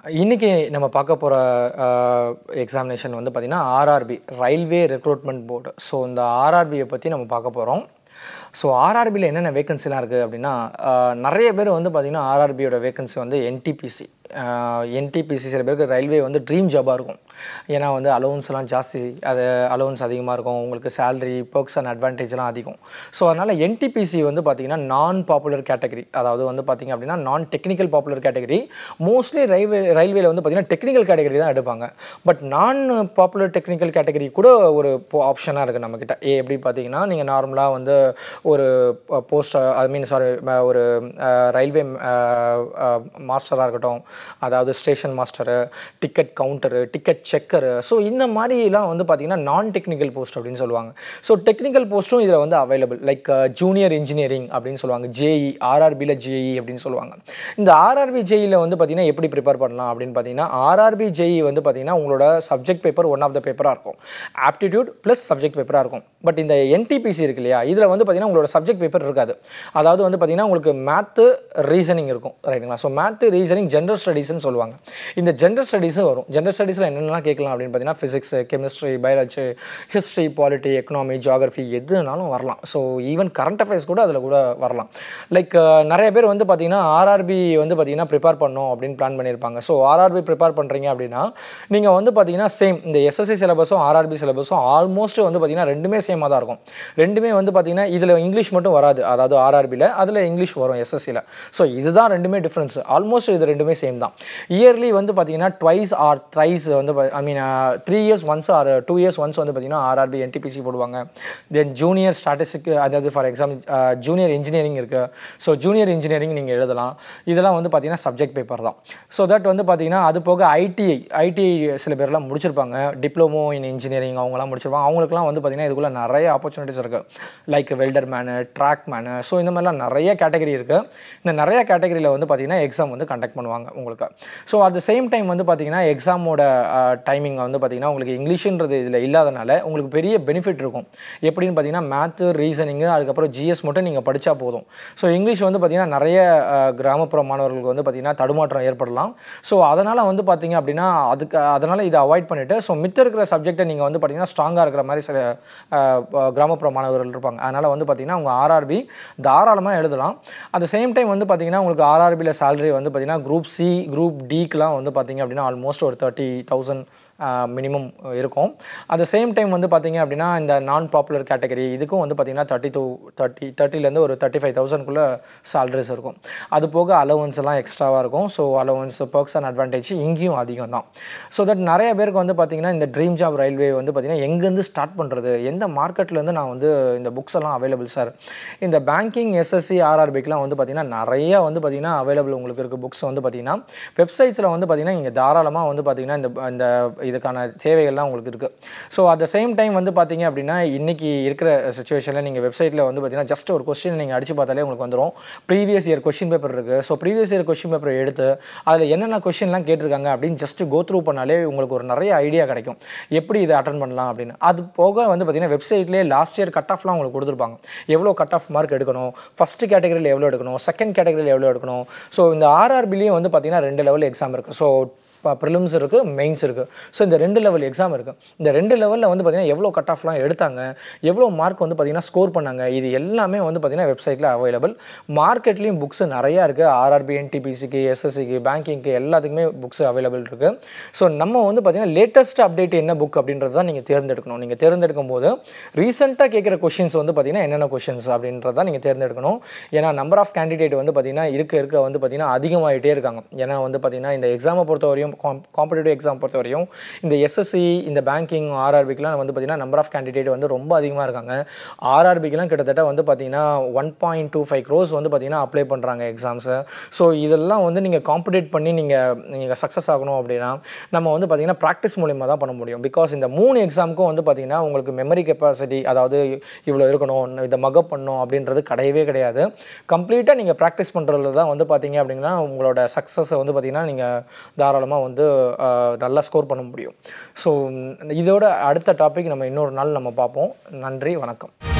இன்றைக்கி நம்ம பார்க்க போகிற எக்ஸாமினேஷன் வந்து பார்த்திங்கன்னா RRB railway recruitment board so இந்த ஆர்ஆர்பியை பற்றி நம்ம பார்க்க போகிறோம் ஸோ ஆர்ஆர்பியில் என்னென்ன வேகன்சிலாம் இருக்குது அப்படின்னா ஆஹ், நிறைய பேர் வந்து பார்த்திங்கன்னா ஆர்ஆர்பியோட வேகன்சி வந்து என்டிபிசி என்டிபிசி சில பேருக்கு ரயில்வே வந்து ட்ரீம் ஜாபாக இருக்கும் ஏன்னா வந்து அலோவன்ஸ்லாம் ஜாஸ்தி அது அலோவன்ஸ் அதிகமாக இருக்கும் உங்களுக்கு சேலரி பர்க்ஸ் அண்ட் அட்வான்டேஜ்லாம் அதிகம் ஸோ அதனால் என்டிபிசி வந்து பார்த்திங்கன்னா நான் பாப்புலர் கேட்டகரி அதாவது வந்து பார்த்திங்க அப்படின்னா நான் technical popular category mostly railway ரயில்வேல வந்து பார்த்திங்கன்னா டெக்னிக்கல் கேட்டகரி தான் எடுப்பாங்க பட் நான் பாப்புலர் டெக்னிக்கல் கேட்டகரி கூட ஒரு ஆப்ஷனாக இருக்குது நம்மக்கிட்ட ஏ எப்படி பார்த்தீங்கன்னா நீங்கள் நார்மலாக வந்து ஒரு போஸ்ட் ஐ மீன் சாரி ஒரு ரயில்வே மாஸ்டராக இருக்கட்டும் அதாவது station master ticket counter ticket checker so இந்த மாதிரிலாம் வந்து பார்த்தீங்கன்னா நான் டெக்னிக்கல் போஸ்ட் அப்படின்னு சொல்லுவாங்க ஸோ டெக்னிக்கல் போஸ்ட்டும் இதில் வந்து அவைலபிள் லைக் ஜூனியர் இன்ஜினியரிங் அப்படின்னு சொல்லுவாங்க ஜேஇ ஆர்ஆர்பியில் ஜேஇ அப்படின்னு சொல்லுவாங்க இந்த ஆர்ஆர்பி ஜேஇயில் வந்து பார்த்தீங்கன்னா எப்படி ப்ரிப்பேர் பண்ணலாம் அப்படின்னு பார்த்தீங்கன்னா ஆர்ஆர்பி ஜேஇ வந்து பார்த்தீங்கன்னா உங்களோட subject paper one of the பேப்பராக இருக்கும் ஆப்டிடியூட் ப்ளஸ் சப்ஜெக்ட் பேப்பராக இருக்கும் பட் இந்த என்டிபிசி இருக்கு இல்லையா இதில் வந்து பார்த்தீங்கன்னா உங்களோட சப்ஜெக்ட் பேப்பர் இருக்காது அதாவது வந்து பார்த்தீங்கன்னா உங்களுக்கு மேத்து ரீசனிங் இருக்கும் ரைட்டுங்களா ஸோ மேத்து ரீசனிங் ஜென்ரல் ஸ்டடீஸ்னு சொல்லுவாங்க இந்த ஜென்ரல் ஸ்டடீஸும் வரும் ஜென்ரல் ஸ்டடீஸில் என்னென்னலாம் கேட்கலாம் அப்படின்னு பார்த்தீங்கன்னா physics chemistry biology history polity economy geography எதுனாலும் வரலாம் ஸோ ஈவன் கரண்ட் அஃபேர்ஸ் கூட அதில் கூட வரலாம் லைக் நிறைய பேர் வந்து பார்த்தீங்கன்னா ஆர்ஆர்பி வந்து பார்த்தீங்கன்னா ப்ரிப்பேர் பண்ணோம் அப்படின்னு பிளான் பண்ணியிருப்பாங்க ஸோ ஆர்ஆர்பி ப்ரிப்பேர் பண்ணுறீங்க அப்படின்னா நீங்கள் வந்து பார்த்தீங்கன்னா சேம் இந்த எஸ்எஸ்சி சிலபஸும் ஆர்ஆர்பி சிலபஸும் ஆல்மோஸ்ட் வந்து பார்த்தீங்கன்னா ரெண்டுமே சேமாக தான் இருக்கும் ரெண்டுமே வந்து பார்த்தீங்கன்னா இதில் இங்கிலீஷ் மட்டும் வராது அதாவது ஆர்ஆர்பியில் அதில் இங்கிலீஷ் வரும் எஸ்எஸ்சியில் ஸோ இதுதான் ரெண்டுமே டிஃப்ரென்ஸ் ஆல்மோஸ்ட் இது ரெண்டுமே சேம் தான் இயர்லி வந்து பார்த்தீங்கன்னா ட்வைஸ் ஆர் த்ரைஸ் வந்து I mean three years once or two years once வந்து பார்த்தீங்கன்னா ஆர்ஆர்பி என்டிபிசி போடுவாங்க தென் ஜூனியர் ஸ்டாட்டிஸ்டிக் அதாவது ஃபார் எக்ஸாம்பிள் ஜூனியர் இன்ஜினியரிங் இருக்குது ஸோ ஜூனியர் இன்ஜினியரிங் நீங்கள் எழுதலாம் இதெல்லாம் வந்து பார்த்தீங்கன்னா சப்ஜெக்ட் பேப்பர் தான் ஸோ தட் வந்து பார்த்தீங்கன்னா அது போக ஐடிஐ ஐடிஐ சில பேர்லாம் முடிச்சிருப்பாங்க டிப்ளமோ இன் இன்ஜினியரிங் அவங்களாம் முடிச்சிருப்பாங்க அவங்களுக்குலாம் வந்து பார்த்தீங்கன்னா இதுக்குள்ள நிறைய ஆப்பர்ச்சுனிட்டிஸ் இருக்குது like welder man track man so இந்த மாதிரிலாம் நிறைய கேட்டகரி இருக்குது இந்த நிறைய கேட்டகரியில் வந்து பார்த்தீங்கன்னா எக்ஸாம் வந்து கண்டக்ட் பண்ணுவாங்க உங்களுக்கு so at the same time வந்து பார்த்தீங்கன்னா எக்ஸாமோட டைமிங் வந்து பார்த்தீங்கன்னா உங்களுக்கு இங்கிலீஷுன்றது இதில் இல்லாதனால உங்களுக்கு பெரிய பெனிஃபிட் இருக்கும் எப்படின்னு பார்த்தீங்கன்னா மேத்து ரீசனிங்கு அதுக்கப்புறம் ஜிஎஸ் மட்டும் நீங்கள் படித்தா போதும் ஸோ இங்கிலீஷ் வந்து பார்த்தீங்கன்னா நிறைய அஹ், கிராமப்புற மாணவர்களுக்கு வந்து பார்த்தீங்கன்னா தடுமாற்றம் ஏற்படலாம் ஸோ அதனால் வந்து பார்த்தீங்க அப்படின்னா அதுக்கு அதனால் இதை அவாய்ட் பண்ணிவிட்டு ஸோ மித்த இருக்கிற சப்ஜெக்ட்டை நீங்கள் வந்து பார்த்தீங்கன்னா ஸ்ட்ராங்காக இருக்கிற மாதிரி சில அஹ், அஹ், கிராமப்புற மாணவர்கள் இருப்பாங்க அதனால் வந்து பார்த்தீங்கன்னா உங்கள் ஆர்ஆர்பி தாராளமாக எழுதலாம் அட் சேம் டைம் வந்து பார்த்தீங்கன்னா உங்களுக்கு ஆர்ஆர்பியில் salary வந்து பார்த்தீங்கன்னா குரூப் சி குரூப் டிக்கெலாம் வந்து பார்த்தீங்க அப்படின்னா ஆல்மோஸ்ட் ஒரு தேர்ட்டி தௌசண்ட் மினிமம் இருக்கும் அட் சேம் டைம் வந்து பார்த்தீங்க அப்படின்னா இந்த நான் பாப்புலர் கேட்டகரி இதுக்கும் வந்து பார்த்தீங்கன்னா தேர்ட்டி டூ தேர்ட்டி தேர்ட்டிலேருந்து ஒரு தேர்ட்டி ஃபைவ் தௌசண்ட்குள்ளே சாலரிஸ் இருக்கும் அது போக அலவன்ஸ் எல்லாம் எக்ஸ்ட்ராவாக இருக்கும் so allowance perks and advantage இங்கேயும் அதிகம் தான் ஸோ தட் நிறைய பேருக்கு வந்து பார்த்தீங்கன்னா இந்த ட்ரீம் ஜாப் ரயில்வே வந்து பார்த்தீங்கன்னா எங்கேருந்து ஸ்டார்ட் பண்ணுறது எந்த மார்க்கெட்லேருந்து நான் வந்து இந்த புக்ஸ் எல்லாம் அவைலபிள் சார் இந்த பேங்கிங் எஸ்எஸ்சி ஆர்ஆர்பிக்கெலாம் வந்து பார்த்தீங்கன்னா நிறைய வந்து பார்த்தீங்கன்னா அவைலபிள் உங்களுக்கு இருக்குது புக்ஸ் வந்து பார்த்தீங்கன்னா வெப்சைட்ஸில் வந்து பார்த்தீங்கன்னா நீங்கள் தாராளமாக வந்து பார்த்தீங்கன்னா இந்த இந்த இதுக்கான தேவைகள்லாம் உங்களுக்கு இருக்குது so at the same time வந்து பார்த்தீங்க அப்படின்னா இன்றைக்கி இருக்கிற சுச்சுவேஷனில் நீங்கள் வெப்சைட்டில் வந்து பார்த்தீங்கன்னா ஜஸ்ட் ஒரு கொஸ்டின் நீங்கள் அடிச்சு பார்த்தாலே உங்களுக்கு வந்துடும் ப்ரீவியஸ் இயர் கொஸ்டின் பேப்பர் இருக்குது so previous year question paper எடுத்து அதில் என்னென்ன கொஸ்டின்லாம் கேட்டிருக்காங்க அப்படின்னு ஜஸ்ட் கோ த்ரூ பண்ணாலே உங்களுக்கு ஒரு நிறைய ஐடியா கிடைக்கும் எப்படி இதை அட்டன் பண்ணலாம் அப்படின்னு அது போக வந்து பார்த்தீங்கன்னா வெப்சைட்லேயே லாஸ்ட் இயர் கட் ஆஃப்லாம் உங்களுக்கு கொடுத்துருப்பாங்க எவ்வளோ கட் ஆஃப் மார்க் எடுக்கணும் ஃபஸ்ட்டு கேட்டகரியில் எவ்வளோ எடுக்கணும் செகண்ட் கேட்டகரியில் எவ்வளோ எடுக்கணும் ஸோ இந்த ஆர்ஆர்பிலையும் வந்து பார்த்தீங்கன்னா ரெண்டு லெவல் எக்ஸாம் இருக்குது ஸோ ப்ரிலிம்ஸ் இருக்குது மெயின்ஸ் இருக்குது ஸோ இந்த ரெண்டு லெவல் எக்ஸாம் இருக்குது இந்த ரெண்டு லெவலில் வந்து பார்த்தீங்கன்னா எவ்வளோ கட் ஆஃப்லாம் எடுத்தாங்க எவ்வளோ மார்க் வந்து பார்த்தீங்கன்னா ஸ்கோர் பண்ணாங்க இது எல்லாமே வந்து பார்த்தீங்கன்னா வெப்சைட்டில் அவைலபிள் மார்க்கெட்லேயும் புக்ஸ் நிறையா இருக்குது ஆர்ஆர்பி என்டிபிசிக்கு எஸ்எஸ்சிக்கு பேங்கிங்க்கு எல்லாத்துக்குமே புக்ஸ் அவைலபிள் இருக்குது ஸோ நம்ம வந்து பார்த்தீங்கன்னா லேட்டஸ்ட் அப்டேட் என்ன புக் அப்படின்றது தான் நீங்கள் தேர்ந்தெடுக்கணும் நீங்கள் தேர்ந்தெடுக்கும் போது ரீசெண்டாக கேட்குற கொஷின்ஸ் வந்து பார்த்தீங்கன்னா என்னென்ன கொஷின்ஸ் அப்படின்றத நீங்கள் தேர்ந்தெடுக்கணும் ஏன்னா நம்பர் ஆஃப் கேண்டிடேட் வந்து பார்த்தீங்கன்னா இருக்க இருக்க வந்து பார்த்தீங்கன்னா அதிகமாகிட்டே இருக்காங்க ஏன்னா வந்து பார்த்தீங்கன்னா இந்த எக்ஸாமை பொறுத்தவரையும் காம்படிட்டிவ் எக்ஸாம் பொறுத்தவரையும் இந்த எஸ்எஸ்சி இந்த பேங்கிங் ஆர்ஆர்பிக்கெலாம் வந்து பார்த்தீங்கன்னா நம்பர் ஆஃப் கேண்டிடேட் வந்து ரொம்ப அதிகமாக இருக்காங்க ஆர்ஆர்பிக்கெலாம் கிட்டத்தட்ட வந்து பார்த்தீங்கன்னா one point two five crores வந்து பார்த்தீங்கன்னா அப்ளை பண்ணுறாங்க எக்ஸாம்ஸை ஸோ இதெல்லாம் வந்து நீங்கள் காம்படேட் பண்ணி நீங்கள் நீங்கள் சக்ஸஸ் ஆகணும் அப்படின்னா நம்ம வந்து பார்த்தீங்கன்னா ப்ராக்டிஸ் மூலியமாக தான் பண்ண முடியும் பிகாஸ் இந்த மூணு எக்ஸாமுக்கும் வந்து பார்த்தீங்கன்னா உங்களுக்கு மெமரி கெப்பாசிட்டி அதாவது இவ்வளோ இருக்கணும் இதை மகப் பண்ணணும் அப்படின்றது கிடையவே கிடையாது கம்ப்ளீட்டாக நீங்கள் ப்ராக்டிஸ் பண்ணுறதுல தான் வந்து பார்த்தீங்க அப்படின்னா உங்களோட சக்ஸஸை வந்து பார்த்தீங்கன்னா நீங்கள் தாராளமாக வந்து ஆஹ், நல்லா ஸ்கோர் பண்ண முடியும் ஸோ இதோட அடுத்த டாபிக் நம்ம இன்னொரு நாள் நம்ம பார்ப்போம் நன்றி வணக்கம்